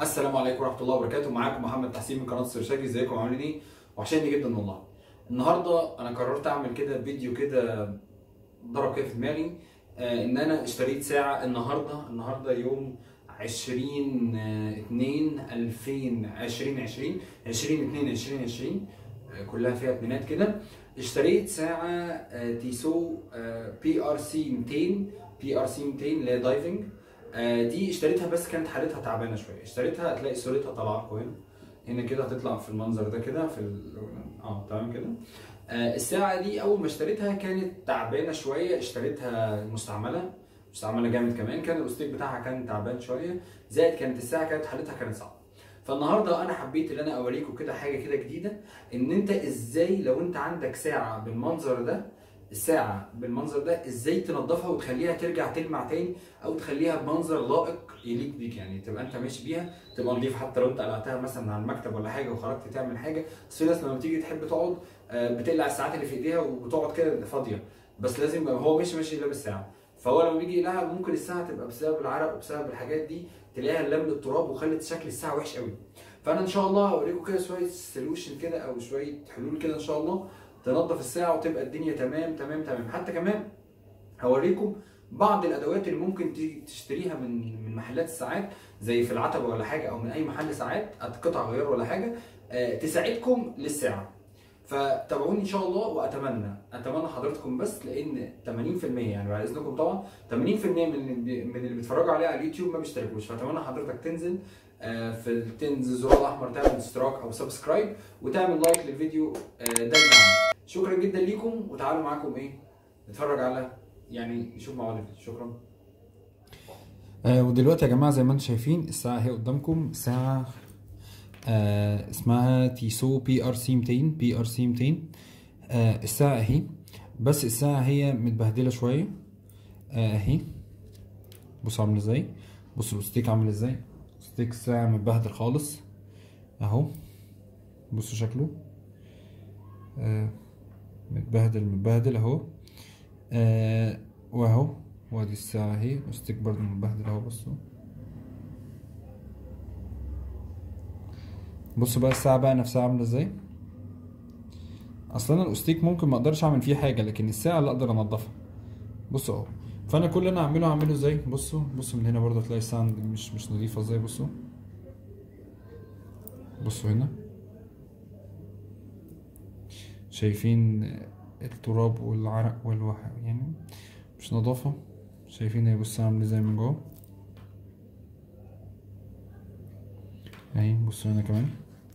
السلام عليكم ورحمه الله وبركاته معاكم محمد تحسين من قناه سرشاجي ازيكم عاملين ايه وحشاني جدا والله النهارده انا قررت اعمل كده فيديو كده ضرب كده في دماغي آه ان انا اشتريت ساعه النهارده النهارده يوم 20 آه، 2 2020 20 20 2 2020 آه، كلها فيها اتنينات كده اشتريت ساعه آه، تيسو بي ار سي 200 بي ار سي 200 اللي هي دايفنج آه، دي اشتريتها بس كانت حالتها تعبانه شويه اشتريتها هتلاقي صورتها طالعه لكم هنا هنا كده هتطلع في المنظر ده كده في ال... اه تمام كده آه، الساعه دي اول ما اشتريتها كانت تعبانه شويه اشتريتها مستعمله مستعمله جامد كمان كان الاستيك بتاعها كان تعبان شويه زائد كانت الساعه كانت حالتها كانت صعبه فالنهارده انا حبيت ان انا اوريكم كده حاجه كده جديده ان انت ازاي لو انت عندك ساعه بالمنظر ده الساعه بالمنظر ده ازاي تنظفها وتخليها ترجع تلمع تاني او تخليها بمنظر لائق يليق بيك يعني تبقى انت ماشي بيها تبقى نظيف حتى لو انت قلعتها مثلا على المكتب ولا حاجه وخرجت تعمل حاجه بس في ناس لما بتيجي تحب تقعد آه، بتقلع الساعات اللي في ايديها وبتقعد كده فاضيه بس لازم يبقى هو ماشي ماشي لابس ساعه فهو لما بيجي يقلعها ممكن الساعه تبقى بسبب العرق وبسبب الحاجات دي تلاقيها لم التراب وخلت شكل الساعه وحش قوي فانا ان شاء الله هوريكم كده شويه سولوشن كده او شويه حلول كده ان شاء الله تنظف الساعه وتبقى الدنيا تمام تمام تمام حتى كمان هوريكم بعض الادوات اللي ممكن ت- تشتريها من من محلات الساعات زي في العتبه ولا حاجه او من اي محل ساعات قطع غيار ولا حاجه آه، تساعدكم للساعه فتابعوني ان شاء الله واتمنى اتمنى حضراتكم بس لان 80% يعني بعد اذنكم طبعا 80% من اللي من اللي بيتفرجوا عليه على اليوتيوب ما بيشتركوش فاتمنى حضرتك تنزل آه، في تنزل الزرار الاحمر تعمل اشتراك او سبسكرايب وتعمل لايك للفيديو آه، ده الدعم شكرا جدا ليكم وتعالوا معاكم ايه نتفرج على يعني نشوف مع بعض الفيديو شكرا آه ودلوقتي يا جماعة زي ما انتم شايفين الساعة اهي قدامكم ساعة آه اسمها تيسو بي ار سي 200 بي ار سي 200 آه الساعة اهي بس الساعة هي متبهدلة شوية آه اهي بصوا عاملة ازاي بصوا الستيك عامل ازاي ستيك الساعة متبهدل خالص اهو بصوا شكله آه متبهدل متبهدل اهو آه واهو وادي الساعة اهي الستيك برضه متبهدل اهو بصوا بصوا بقى الساعة بقى نفسها عاملة ازاي اصلا الاستيك ممكن ما اقدرش اعمل فيه حاجة لكن الساعة اللي اقدر انضفها بصوا اهو فانا كل اللي انا اعمله اعمله ازاي بصوا بصوا من هنا برضه هتلاقي الساعة عندي مش مش نظيفة ازاي بصوا بصوا هنا شايفين التراب والعرق والوح يعني مش نظافة شايفين هي بص عامل ازاي من جوه اهي بصوا هنا كمان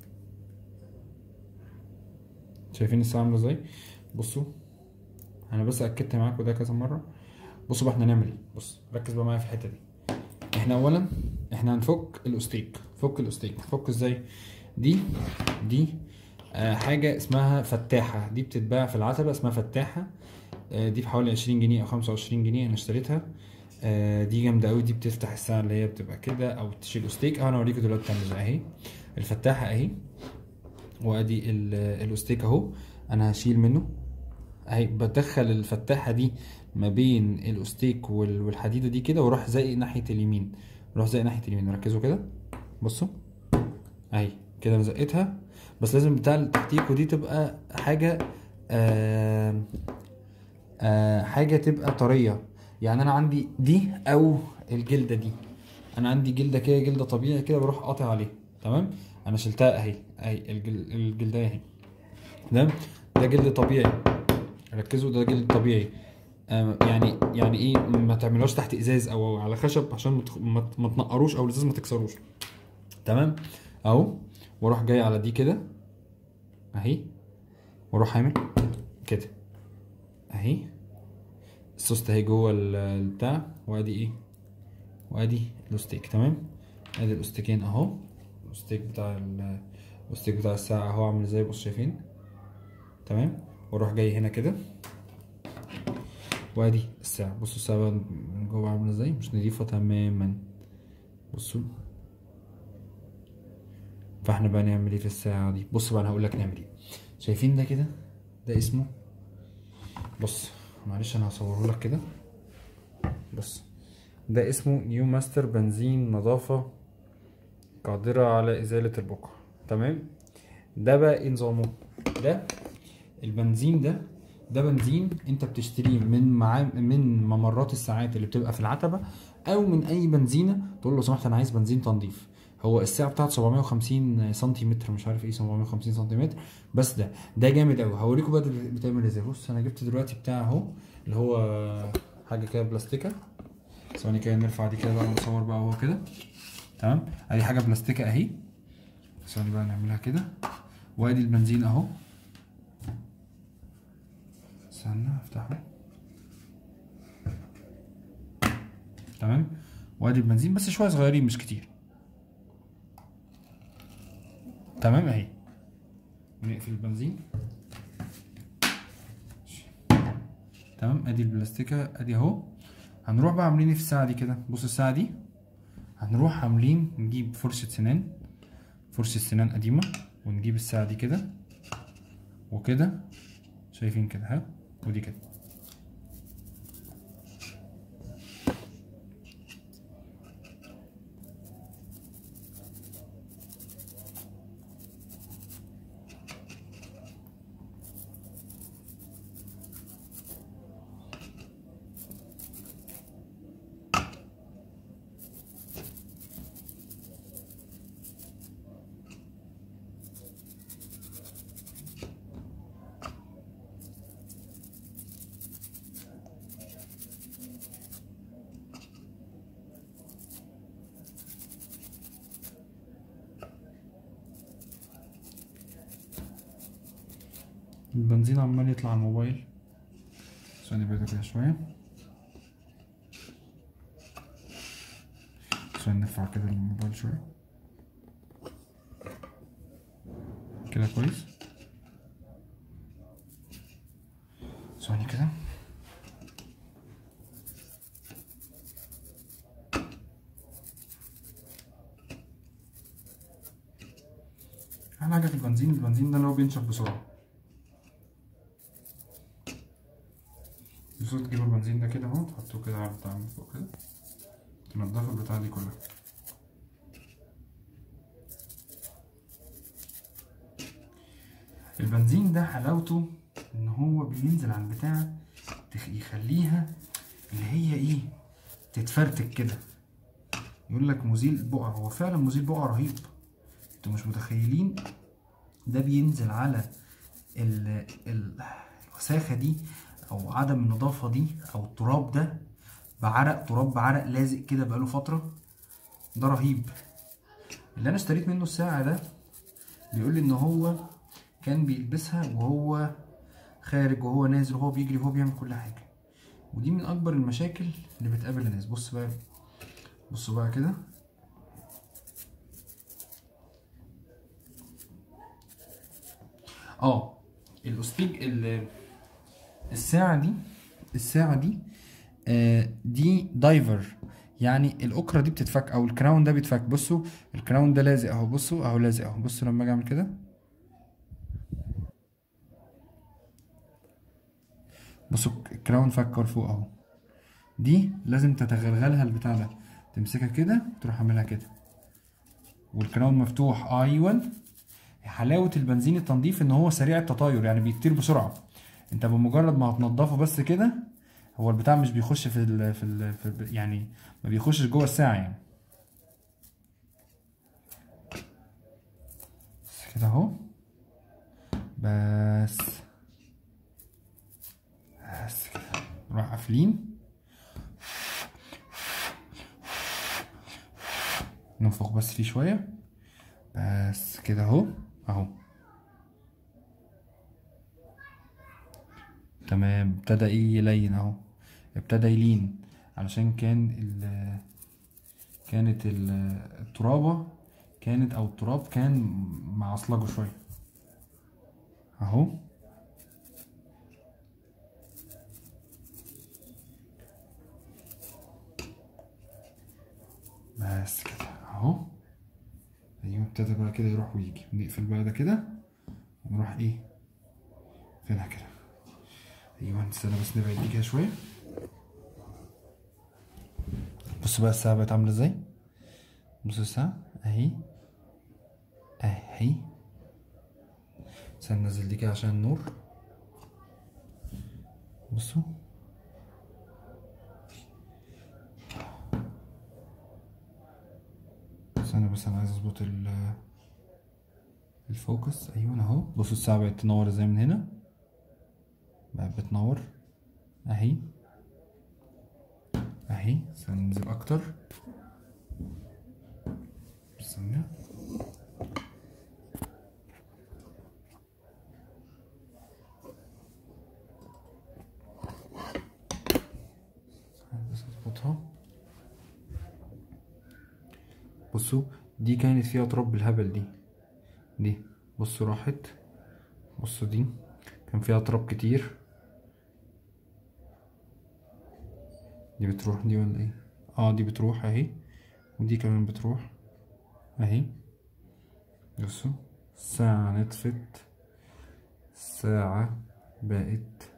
شايفين الساعة عاملة ازاي بصوا انا بس اكدت معاكم ده كذا مرة بصوا بقى احنا هنعمل ايه بص ركز بقى معايا في الحتة دي احنا اولا احنا هنفك الاستيك فك الاستيك نفك ازاي دي دي آه حاجة اسمها فتاحة دي بتتباع في العتبة اسمها فتاحة آه، دي بحوالي عشرين جنيه او خمسة وعشرين جنيه انا اشتريتها آه، دي جامدة اوي دي بتفتح الساعة اللي هي بتبقى كده او تشيل ستيك انا اوريكم دلوقتي تعمل ازاي اهي الفتاحة اهي وادي ال- الاستيك اهو انا هشيل منه اهي بدخل الفتاحة دي ما بين الاستيك وال- والحديدة دي كده واروح زائق ناحية اليمين اروح زائق ناحية اليمين ركزوا كده بصوا اهي كده انا زقتها بس لازم بتاع التحتيكو دي تبقى حاجة آه آه حاجة تبقى طرية يعني أنا عندي دي أو الجلدة دي أنا عندي جلدة كده جلدة طبيعي كده بروح قاطع عليها تمام أنا شلتها أهي أهي الجل... الجلدة أهي تمام ده جلد طبيعي ركزوا ده جلد طبيعي آه يعني يعني إيه ما تعملوش تحت إزاز أو على خشب عشان ما تخ- ما ت- ما تنقروش أو الإزاز ما تكسروش تمام أهو وأروح جاي على دي كده أهي وأروح عامل كده اهي السوست اهي جوه ال- البتاع وادي ايه وادي الاستيك تمام ادي الاستيكين اهو الاستيك بتاع ال- الاستيك بتاع الساعة اهو عامل ازاي بصوا شايفين تمام واروح جاي هنا كده وادي الساعة بصوا الساعة بقى من جوه عاملة ازاي مش نضيفة تماما بصوا فاحنا بقى نعمل ايه في الساعة دي بصوا بقى انا هقول لك نعمل ايه شايفين ده كده ده اسمه بص معلش انا هصوره لك كده بص ده اسمه نيو ماستر بنزين نظافة قادرة على إزالة البقع تمام ده بقى إيه نظامه ده البنزين ده ده بنزين انت بتشتريه من معا... من ممرات الساعات اللي بتبقى في العتبة او من اي بنزينة تقول له لو سمحت انا عايز بنزين تنظيف هو الساعة بتاعته 750 سنتيمتر مش عارف ايه 750 سنتيمتر بس ده ده جامد قوي هوريكم بقى ده بتعمل ازاي بص انا جبت دلوقتي بتاع اهو اللي هو حاجة كده بلاستيكة ثواني كده نرفع دي كده بقى ونصور بقى هو كده تمام ادي حاجة بلاستيكة اهي ثواني بقى نعملها كده وادي البنزين اهو استنى افتحه تمام وادي البنزين بس شويه صغيرين مش كتير تمام اهي نقفل البنزين تمام ادي البلاستيكه ادي اهو هنروح بقى عاملين ايه في الساعه دي كده بص الساعه دي هنروح عاملين نجيب فرشه سنان فرشه سنان قديمه ونجيب الساعه دي كده وكده شايفين كده ها ودي كده البنزين عمال يطلع على الموبايل ثانية بعيدة كده شوية عشان نرفع كده الموبايل شوية كده كويس ثواني كده أحلى حاجة في البنزين البنزين ده اللي هو بينشف بسرعة المفروض تجيب البنزين ده كده اهو تحطه كده على البتاع من فوق كده تنضف البتاع دي كلها البنزين ده حلاوته ان هو بينزل على البتاع تخ- يخليها اللي هي ايه تتفرتك كده يقول لك مزيل بقع هو فعلا مزيل بقع رهيب انتوا مش متخيلين ده بينزل على ال ال الوساخة دي او عدم النظافة دي او التراب ده بعرق تراب بعرق لازق كده بقاله فترة ده رهيب اللي انا اشتريت منه الساعة ده بيقول لي ان هو كان بيلبسها وهو خارج وهو نازل وهو بيجري وهو بيعمل كل حاجة ودي من اكبر المشاكل اللي بتقابل الناس بص بقى بصوا بقى كده اه الاستيج ال- الساعة دي الساعة دي آه دي دايفر يعني الأكرة دي بتتفك أو الكراون ده بيتفك بصوا الكراون ده لازق أهو بصوا أهو لازق أهو بصوا لما أجي أعمل كده بصوا الكراون فكر فوق أهو دي لازم تتغلغلها البتاع ده تمسكها كده تروح عاملها كده والكراون مفتوح ايوه حلاوه البنزين التنظيف ان هو سريع التطاير يعني بيطير بسرعه انت بمجرد ما هتنضفه بس كده هو البتاع مش بيخش في ال في, ال في ال يعني ما بيخشش جوه الساعه يعني بس كده اهو بس بس كده نروح قافلين ننفخ بس فيه شويه بس كده اهو اهو تمام ابتدى ايه يلين اهو ابتدى يلين علشان كان ال كانت ال- الترابة كانت او التراب كان معصلجه شوية اهو بس كده اهو ايوه ابتدى بقى كده يروح ويجي نقفل بقى ده كده ونروح ايه فينها كده ايوه استنى بس نبعد دي كده شويه بص بقى الساعه بقت عامله ازاي بص الساعه اهي اهي بس هننزل دي كده عشان النور بصوا استنى بس انا عايز اظبط ال الفوكس ايوه اهو بصوا الساعة بقت تنور ازاي من هنا بقت بتنور اهي اهي استنى ننزل اكتر استنى بس اظبطها بصوا دي كانت فيها تراب بالهبل دي دي بصوا راحت بصوا دي كان فيها تراب كتير دي بتروح دي ولا ايه اه دي بتروح اهي ودي كمان بتروح اهي بصوا الساعة نطفت الساعة بقت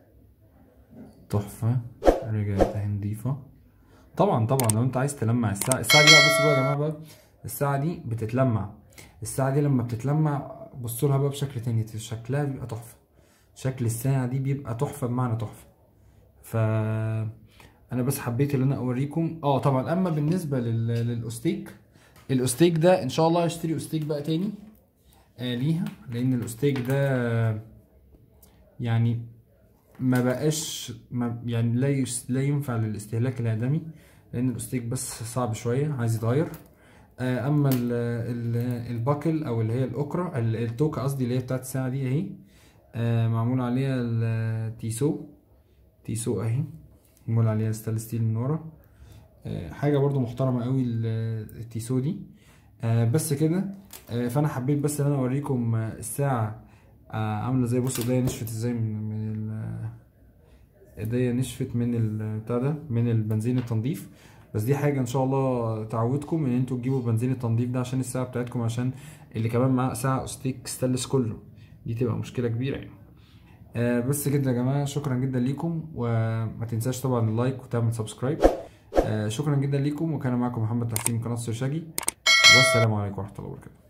تحفة رجعت اهي نضيفة طبعا طبعا لو انت عايز تلمع الساعة الساعة دي بقى بصوا بقى يا جماعة بقى الساعة دي بتتلمع الساعة دي لما بتتلمع بصوا لها بقى بشكل تاني شكلها بيبقى تحفة شكل الساعة دي بيبقى تحفة بمعنى تحفة ف انا بس حبيت ان انا اوريكم اه طبعا اما بالنسبة لل... للاستيك الاستيك ده ان شاء الله هشتري استيك بقى تاني آه ليها لان الاستيك ده يعني ما بقاش ما يعني لا يس لا ينفع للاستهلاك الادمي لان الاستيك بس صعب شويه عايز يتغير آه، اما ال ال الباكل او اللي هي الاوكرا ال- التوكه قصدي اللي هي بتاعت الساعه دي اهي آه، معمول عليها التيسو تيسو اهي معمول عليها ستانلس ستيل من ورا آه، حاجه برضو محترمه قوي ال- التيسو دي آه، بس كده آه، فانا حبيت بس ان انا اوريكم آه، الساعه آه، عامله ازاي بصوا ايديا نشفت ازاي من من ال- ايديا نشفت من ال- بتاع ده من البنزين التنظيف بس دي حاجه ان شاء الله تعودكم ان انتوا تجيبوا بنزين التنظيف ده عشان الساعه بتاعتكم عشان اللي كمان معاه ساعه ستيك ستانلس كله دي تبقى مشكله كبيره يعني آه بس كده يا جماعه شكرا جدا ليكم وما تنساش طبعا اللايك وتعمل سبسكرايب آه شكرا جدا ليكم وكان معكم محمد تحسين من قناه سرشاجي والسلام عليكم ورحمه الله وبركاته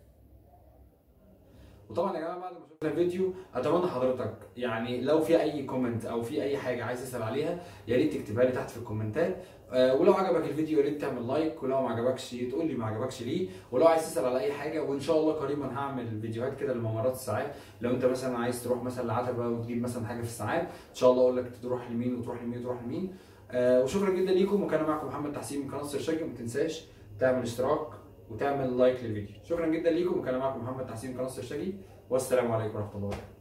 وطبعا يا جماعه بعد ما شفنا الفيديو اتمنى حضرتك يعني لو في اي كومنت او في اي حاجه عايز تسال عليها يا ريت تكتبها لي تحت في الكومنتات آه، ولو عجبك الفيديو يا ريت تعمل لايك ولو ما عجبكش تقول لي ما عجبكش ليه ولو عايز تسال على اي حاجه وان شاء الله قريبا هعمل فيديوهات كده لممرات الساعات لو انت مثلا عايز تروح مثلا لعتبه وتجيب مثلا حاجه في الساعات ان شاء الله اقول لك تروح لمين وتروح لمين وتروح لمين آه، وشكرا جدا ليكم وكان معكم محمد تحسين من قناه سرشاجي وما تنساش تعمل اشتراك وتعمل لايك للفيديو شكرا جدا ليكم وكان معكم محمد تحسين من قناه سرشاجي والسلام عليكم ورحمه الله وبركاته